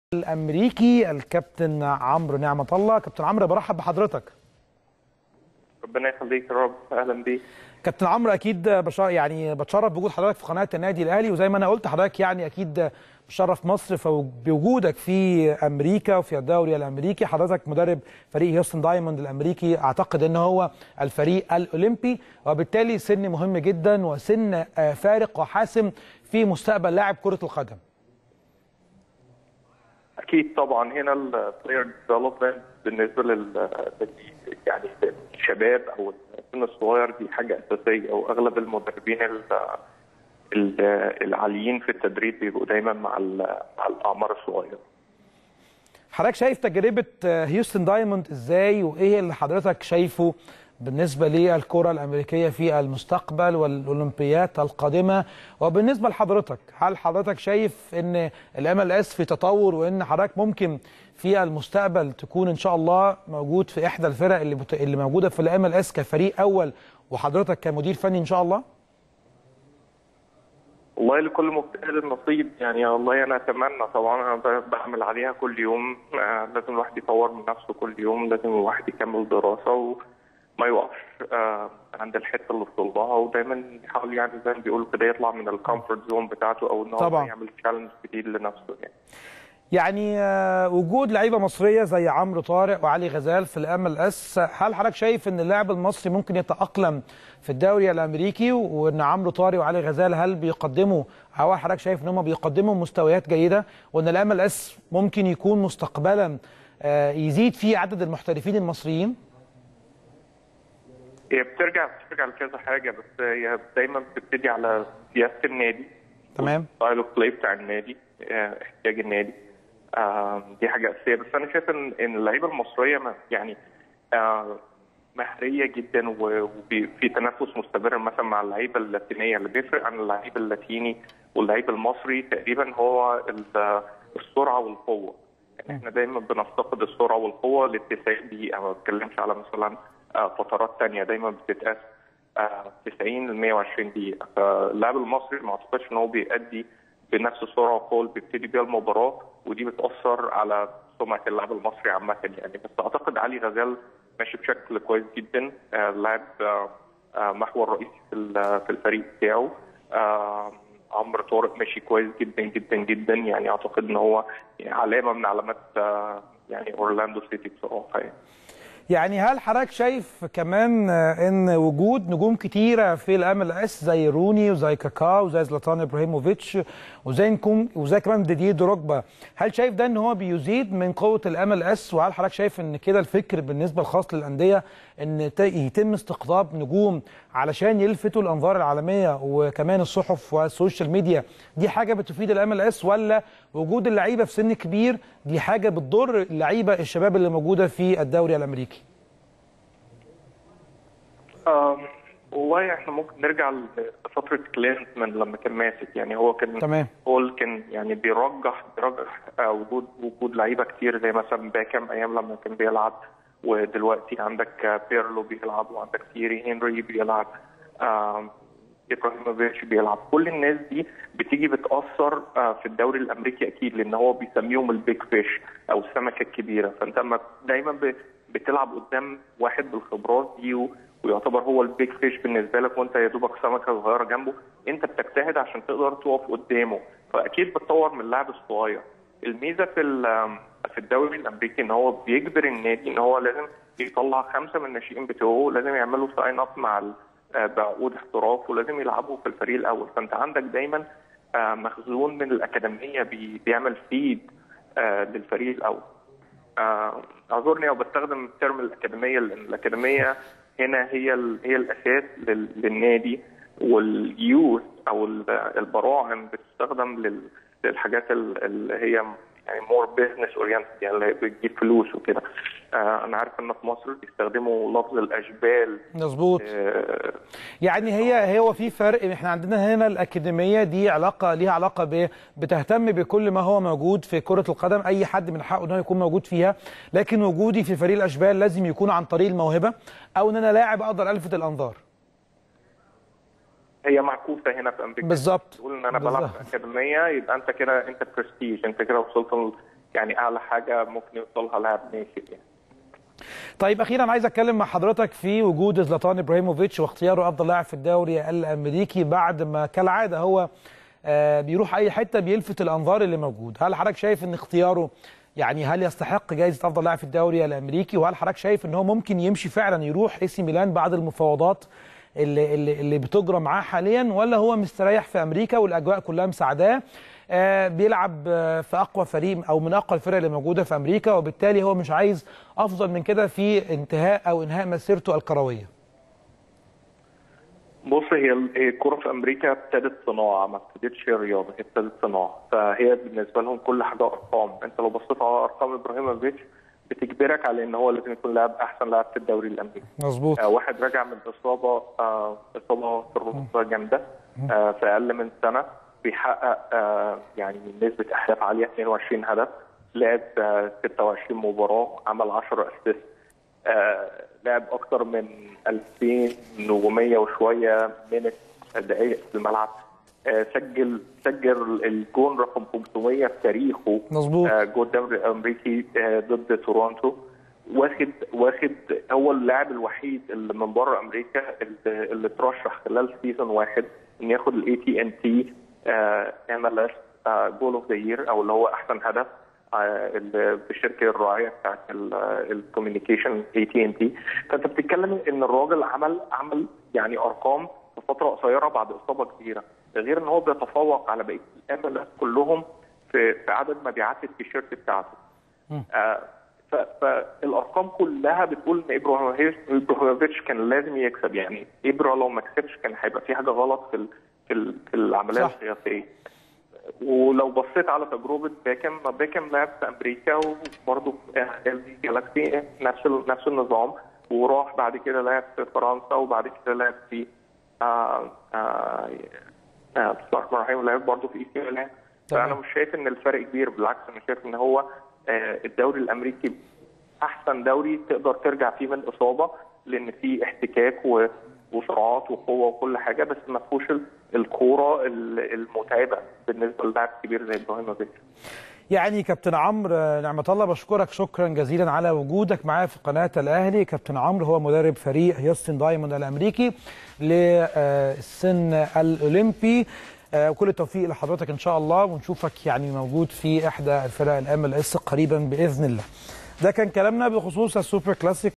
الامريكي الكابتن عمرو نعمه الله كابتن عمرو برحب بحضرتك ربنا يخليك يا رب اهلا بيك كابتن عمرو اكيد بش... يعني بتشرف بوجود حضرتك في قناه النادي الاهلي وزي ما انا قلت حضرتك يعني اكيد بشرف مصر بوجودك في امريكا وفي الدوري الامريكي حضرتك مدرب فريق هيوستن دايموند الامريكي اعتقد ان هو الفريق الاولمبي وبالتالي سن مهم جدا وسن فارق وحاسم في مستقبل لاعب كره القدم اكيد طبعا هنا البلاير ديفلوبمنت بالنسبه لل يعني الشباب او السن الصغير دي حاجه اساسيه واغلب المدربين العاليين في التدريب بيبقوا دايما مع مع الاعمار الصغيره. حضرتك شايف تجربه هيوستن دايموند ازاي وايه اللي حضرتك شايفه بالنسبه للكره الامريكيه في المستقبل والاولمبيات القادمه وبالنسبه لحضرتك هل حضرتك شايف ان الام ال اس في تطور وان حضرتك ممكن في المستقبل تكون ان شاء الله موجود في احدى الفرق اللي بت... اللي موجوده في الام ال اس كفريق اول وحضرتك كمدير فني ان شاء الله؟ والله لكل مجتهد النصيب يعني والله انا اتمنى طبعا انا بعمل عليها كل يوم آه لازم الواحد يطور من نفسه كل يوم لازم الواحد يكمل دراسه وما يوقفش آه عند الحته اللي وصل لها ودايما يحاول يعني زي ما بيقولوا كده يطلع من الكومفورت زون بتاعته او ان هو طبعا. يعمل تشالنج جديد لنفسه يعني يعني وجود لعيبه مصريه زي عمرو طارق وعلي غزال في الام ال اس هل حضرتك شايف ان اللاعب المصري ممكن يتاقلم في الدوري الامريكي وان عمرو طارق وعلي غزال هل بيقدموا او حضرتك شايف ان هم بيقدموا مستويات جيده وان الام ال اس ممكن يكون مستقبلا يزيد فيه عدد المحترفين المصريين؟ هي بترجع بترجع لكذا حاجه بس هي دايما بتبتدي على سياسه النادي تمام ستايل اوف بلاي بتاع النادي احتياج النادي آه دي حاجه اساسيه بس انا شايف ان ان اللعيبه المصريه يعني آه مهريه جدا وفي تنافس مستمر مثلا مع اللعيبه اللاتينيه اللي بيفرق عن اللعيب اللاتيني واللعيب المصري تقريبا هو السرعه والقوه يعني احنا دايما بنفتقد السرعه والقوه لل 90 دقيقه ما بتكلمش على مثلا آه فترات ثانيه دايما بتتقاس 90 ل 120 دقيقه فاللاعب المصري ما اعتقدش ان هو بيأدي بنفس السرعه والقوه اللي بيبتدي بيها المباراه ودي بتاثر على سمعه اللاعب المصري عامه يعني بس اعتقد علي غزال ماشي بشكل كويس جدا لاعب محور رئيسي في في الفريق بتاعه عمرو طارق ماشي كويس جدا جدا جدا يعني اعتقد ان هو علامه من علامات يعني اورلاندو سيتي بصراحه يعني. يعني هل حضرتك شايف كمان ان وجود نجوم كتيره في الام ال اس زي روني وزي كاكا وزي زلاتان ابراهيموفيتش وزي نكون وزي كمان ديديه دروجبا هل شايف ده ان هو بيزيد من قوه الام ال اس وهل حضرتك شايف ان كده الفكر بالنسبه الخاص للانديه ان يتم استقطاب نجوم علشان يلفتوا الانظار العالميه وكمان الصحف والسوشيال ميديا دي حاجه بتفيد الام ال اس ولا وجود اللعيبه في سن كبير دي حاجه بتضر اللعيبه الشباب اللي موجوده في الدوري الامريكي والله احنا ممكن نرجع لفتره كلينزمان لما كان ماسك يعني هو كان تمام هو اللي كان يعني بيرجح بيرجح وجود وجود لعيبه كتير زي مثلا باكم ايام لما كان بيلعب ودلوقتي عندك بيرلو بيلعب وعندك تيري هنري بيلعب ابراهيموفيتش بيلعب كل الناس دي بتيجي بتاثر في الدوري الامريكي اكيد لان هو بيسميهم البيج فيش او السمكه الكبيره فانت لما دايما بتلعب قدام واحد بالخبرات دي ويعتبر هو البيج فيش بالنسبه لك وانت يا دوبك سمكه صغيره جنبه انت بتجتهد عشان تقدر تقف قدامه فاكيد بتطور من اللاعب الصغير الميزه في في الدوري الامريكي ان هو بيجبر النادي ان هو لازم يطلع خمسه من الناشئين بتوعه لازم يعملوا ساين اب مع بعقود احتراف ولازم يلعبوا في الفريق الاول فانت عندك دايما مخزون من الاكاديميه بيعمل فيد للفريق الاول اعذرني او بستخدم الترم الاكاديميه لان الاكاديميه هنا هي هي الاساس للنادي واليوث او البراعم بتستخدم للحاجات اللي هي يعني مور بزنس اورينتد يعني اللي بتجيب فلوس وكده آه انا عارف ان في مصر بيستخدموا لفظ الاشبال مظبوط آه يعني هي هو في فرق احنا عندنا هنا الاكاديميه دي علاقه ليها علاقه ب بتهتم بكل ما هو موجود في كره القدم اي حد من حقه انه يكون موجود فيها لكن وجودي في فريق الاشبال لازم يكون عن طريق الموهبه او ان انا لاعب اقدر الفت الانظار هي معكوسه هنا في امريكا بالظبط تقول ان انا بلعب في اكاديميه يبقى انت كده انت برستيج انت كده وصلت يعني اعلى حاجه ممكن يوصلها لاعب ناشئ يعني طيب اخيرا عايز اتكلم مع حضرتك في وجود زلاتان ابراهيموفيتش واختياره افضل لاعب في الدوري الامريكي بعد ما كالعاده هو آه بيروح اي حته بيلفت الانظار اللي موجود هل حضرتك شايف ان اختياره يعني هل يستحق جائزه افضل لاعب في الدوري الامريكي وهل حضرتك شايف ان هو ممكن يمشي فعلا يروح اي سي ميلان بعد المفاوضات اللي اللي, اللي بتجرى معاه حاليا ولا هو مستريح في امريكا والاجواء كلها مساعداه آه بيلعب آه في اقوى فريق او من اقوى الفرق اللي موجوده في امريكا وبالتالي هو مش عايز افضل من كده في انتهاء او انهاء مسيرته الكرويه بص هي الكوره في امريكا ابتدت صناعه ما ابتدتش رياضه هي ابتدت صناعه فهي بالنسبه لهم كل حاجه ارقام انت لو بصيت على ارقام ابراهيموفيتش بتجبرك على ان هو لازم يكون لاعب احسن لاعب في الدوري الامريكي مظبوط آه واحد راجع من اصابه آه اصابه في الركبه جامده آه في اقل من سنه بيحقق آه يعني نسبه اهداف عاليه 22 هدف لعب آه 26 مباراه عمل 10 اسيست آه لعب اكثر من 2100 وشويه من دقائق في الملعب آه سجل سجل الجون رقم 500 في تاريخه مظبوط آه جول الدوري الامريكي آه ضد تورونتو واخد واخد هو اللاعب الوحيد اللي من بره امريكا اللي, اللي ترشح خلال سيزون واحد ان ياخد الاي تي ان تي ام ال اس جول اوف ذا يير او اللي هو احسن هدف بالشركه الراعيه بتاعت الكوميونيكيشن اي تي ان تي فانت بتتكلم ان الراجل عمل عمل يعني ارقام في فتره قصيره بعد اصابه كبيره ده غير ان هو بيتفوق على بقيه الام ال اس كلهم في في عدد مبيعات التيشيرت بتاعته آه فالارقام كلها بتقول ان ابراهيموفيتش كان لازم يكسب يعني ابرا لو ما كسبش كان هيبقى في حاجه غلط في في, في العمليه السياسيه ولو بصيت على تجربه باكم باكم لعب في امريكا وبرضه في جالاكسي نفس نفس النظام وراح بعد كده لعب في فرنسا وبعد كده لعب في آه آه آه بسم الله الرحمن الرحيم لعب برضه في اي سي ميلان فانا مش شايف ان الفرق كبير بالعكس انا شايف ان هو آه الدوري الامريكي احسن دوري تقدر ترجع فيه من اصابه لان فيه احتكاك و وسرعات وقوه وكل حاجه بس ما فيهوش الكوره المتعبه بالنسبه للاعب كبير زي ابراهيموفيتش. يعني كابتن عمرو نعمة الله بشكرك شكرا جزيلا على وجودك معايا في قناه الاهلي كابتن عمرو هو مدرب فريق هيوستن دايموند الامريكي للسن الاولمبي وكل التوفيق لحضرتك ان شاء الله ونشوفك يعني موجود في احدى الفرق الام ال اس قريبا باذن الله. ده كان كلامنا بخصوص السوبر كلاسيك